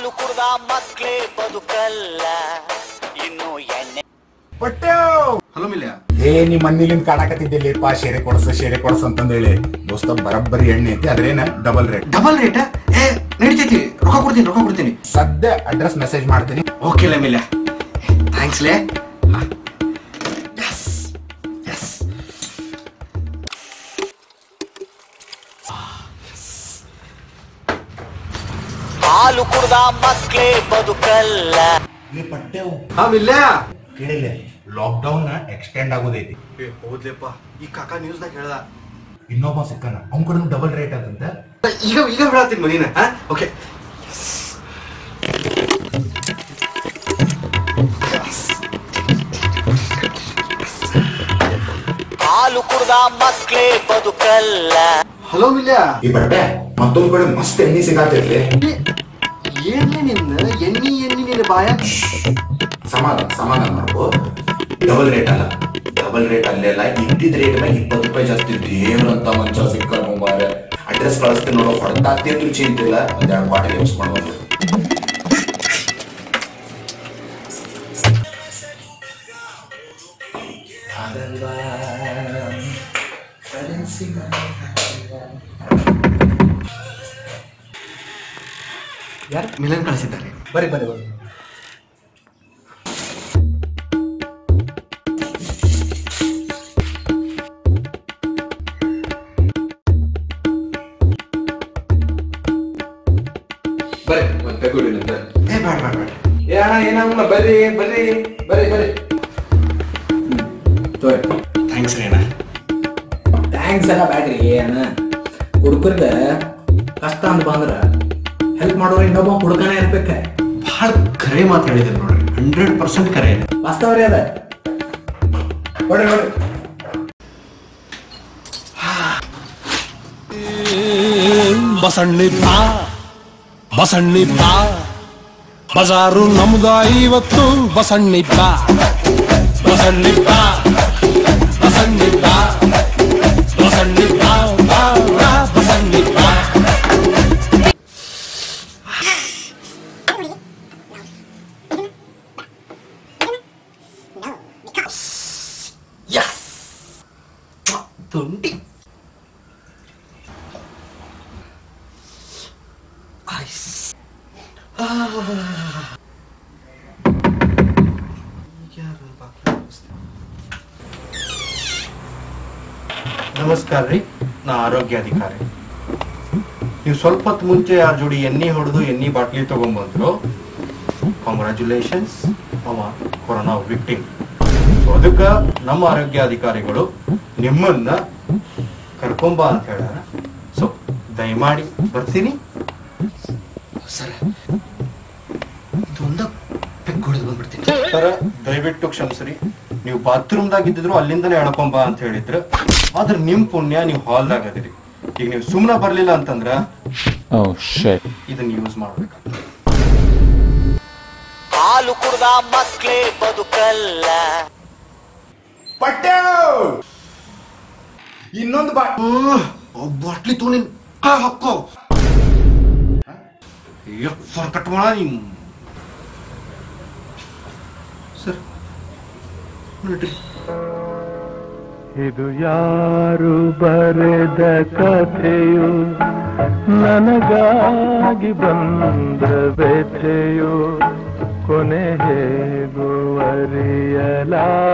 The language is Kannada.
ಹಾಲು ಕುಡ್ದ ಮಕ್ಳೇ ಬದುಕಲ್ಲ ಇನ್ನು ಎಣ್ಣೆ ಹಲೋ ಮಿಲ್ಯ ಏ ನಿಮ್ ಮನೇಲಿಂದ ಕಾಣಕತ್ತಿದ್ದಿಲ್ಲಪ್ಪ ಶೇರೆ ಕೊಡ್ಸ ಶೇರೆ ಕೊಡ್ಸ ಅಂತಂದೇಳಿ ದೋಸ್ತ ಬರಬ್ಬರಿ ಎಣ್ಣೆ ಐತಿ ಅದ್ರೇನ ಡಬಲ್ ರೇಟ್ ಡಬಲ್ ರೇಟ್ ಏ ನಡಿತೈತಿ ರೊಕ್ಕ ಕೊಡ್ತೀನಿ ರೊಕ್ಕ ಕೊಡ್ತೀನಿ ಸದ್ಯ ಅಡ್ರೆಸ್ ಮೆಸೇಜ್ ಮಾಡ್ತೀನಿ ಓಕೆ ಲೇ ಮಿಲ್ಯ ಥ್ಯಾಂಕ್ಸ್ ಲೇ ಹಾಲು ಕುಡ್ದ ಮಕ್ಳೇ ಬದುಕಲ್ಲ ಈ ಪಟ್ಟೆವು ಹಾ ಮಿಲ್ಯ ಕೇಳಿಲ್ಲ ಲಾಕ್ಡೌನ್ ಎಕ್ಸ್ಟೆಂಡ್ ಆಗೋದೈತಿ ಏ ಹೌದ್ಲೇಪ್ಪ ಈ ಕಾಕ ನ್ಯೂಸ್ದಾಗ ಹೇಳ್ದ ಇನ್ನೊಬ್ಬ ಸಿಕ್ಕನ ಅವ್ನ ಕಡೆ ಡಬಲ್ ರೇಟ್ ಅದಂತ ಈಗ ಈಗ ಹೇಳತ್ತೀನಿ ಮನಿನ ಹಾ ಓಕೆ ಹಾಲು ಕುಡ್ದ ಮಕ್ಳೇ ಬದುಕಲ್ಲ ಹಲೋ ಮಿಲ್ಯ ಈ ಬಟ್ಟೆ ಮತ್ತೊಂದ್ ಕಡೆ ಮಸ್ತ್ ಎಣ್ಣೆ ಸಿಗಾತೈತಿ ಏನ್ಲೇ ನಿನ್ನ ಎಣ್ಣಿ ಎಣ್ಣಿ ನಿನ್ನ ಬಾಯ ಸಮಾಧಾನ ಸಮಾಧಾನ ಮಾಡ್ಕೋ ಡಬಲ್ ರೇಟ್ ಅಲ್ಲ ಡಬಲ್ ರೇಟ್ ಅಲ್ಲೆಲ್ಲ ಇದ್ದಿದ್ ರೇಟ್ ಮ್ಯಾಗ ಇಪ್ಪತ್ತು ರೂಪಾಯಿ ಜಾಸ್ತಿ ದೇವ್ರಂತ ಮಂಚ ಸಿಕ್ಕ ಮಾರ ಅಡ್ರೆಸ್ ಕಳಿಸ್ತೀನಿ ನೋಡೋ ಹೊಡೆದ ತಿಂದ್ರು ಚಿಂತಿಲ್ಲ ಒಂದೆರಡು ಬಾಟಲ್ ಎಬ್ಸ್ಕೊಂಡು ಬಂದು ಮಿಲನ್ ಕಳಿಸಿದ್ದಾರೆ ಬರಿ ಬರಿ ಬರಿ ಬರ್ರಿ ಒಂದ್ ತಗೊಳ್ಳಿ ನಂತರ ಏ ಬೇಡ ಬೇಡ ಬೇಡ ಏ ಅಣ್ಣ ಏನಾಗಲ್ಲ ಬರ್ರಿ ಬರ್ರಿ ಬರ್ರಿ ಬರ್ರಿ ತೋರಿ ಥ್ಯಾಂಕ್ಸ್ ರೀ ಅಣ್ಣ ಥ್ಯಾಂಕ್ಸ್ ಎಲ್ಲ ಬ್ಯಾಡ್ರಿ ಅಣ್ಣ ಹುಡುಗರ್ಗ ಕಷ್ಟ ಅಂತ ಬಂದ್ರ ಹೆಲ್ಪ್ ಮಾಡೋರು ಇನ್ನೊಬ್ಬ ಹುಡುಗನೇ ಇರ್ಬೇಕ ಬಹಳ ಖರೆ ಮಾತು ಹೇಳಿದ್ರು ನೋಡ್ರಿ ಹಂಡ್ರೆಡ್ ಪರ್ಸೆಂಟ್ ಖರೆ ಇದೆ ವಾಸ್ತವ್ರಿ ಅದ ನೋಡ್ರಿ ನೋಡ್ರಿ ಬಸಣ್ಣಿ ಬಾ ಬಸಣ್ಣಿ ಬಾ ಬಜಾರು ನಮ್ದ ಇವತ್ತು ಬಸಣ್ಣಿ ಬಾ ಬಸಣ್ಣಿ ಬಾ ಬಸಣ್ಣಿ ಬಾ ಬಸಣ್ಣಿ ಬಾ ಬಾ ಬಾ ಬಸಣ್ಣಿ ಬಾ ತುಂಟಿ ನಮಸ್ಕಾರ ರೀ ನಾ ಆರೋಗ್ಯ ಅಧಿಕಾರಿ ನೀವು ಸ್ವಲ್ಪ ಹೊತ್ತು ಮುಂಚೆ ಯಾರ ಜೋಡಿ ಎಣ್ಣೆ ಹೊಡೆದು ಎಣ್ಣೆ ಬಾಟ್ಲಿ ತಗೊಂಡ್ಬಂದ್ರು ಕಾಂಗ್ರ್ಯಾಚುಲೇಷನ್ಸ್ ಅವ ಕೊರೋನಾ ವಿಕ್ಟಿಮ್ ಸೊ ಅದಕ್ಕ ನಮ್ಮ ಆರೋಗ್ಯ ಅಧಿಕಾರಿಗಳು ನಿಮ್ಮನ್ನ ಕರ್ಕೊಂಬ ಅಂತ ಹೇಳ್ಯಾರ ಸೊ ದಯಮಾಡಿ ಬರ್ತೀನಿ ಸರ ಇದೊಂದ ಪೆಗ್ ಹೊಡೆದು ಬಂದ್ಬಿಡ್ತೀನಿ ಸರ ದಯವಿಟ್ಟು ಕ್ಷಮಿಸ್ರಿ ನೀವು ಬಾತ್ರೂಮ್ದಾಗ ಇದ್ದಿದ್ರು ಅಲ್ಲಿಂದನೇ ಎಳ್ಕೊಂಬ ಅಂತ ಹೇಳಿದ್ರು ಆದ್ರೆ ನಿಮ್ ಪುಣ್ಯ ನೀವು ಹಾಲ್ದಾಗ ಅದಿರಿ ಈಗ ನೀವು ಸುಮ್ಮನೆ ಬರ್ಲಿಲ್ಲ ಅಂತಂದ್ರ ಇದನ್ನ ಯೂಸ್ ಮಾಡ್ಬೇಕಾಗ್ತದೆ ಹಾಲು ಕುಡ್ದ ಮಕ್ಳೇ ಬದುಕಲ್ಲ ಪಟ್ಟೆ ಇನ್ನೊಂದು ಬಾ ಬಾಟ್ಲಿ ತೊಗೊಂಡಿ ಹಾಕೋ ಫೋನ್ ಕಟ್ ಮಾಡ ನಿಮ್ ಸರ್ ನೋಡ್ರಿ ಇದು ಯಾರು ಬರೆದ ಕಥೆಯು ನನಗಾಗಿ ಬಂದ ವ್ಯಥೆಯು ಕೊನೆ ಹೇಗೂ ಅರಿಯಲಾರೆ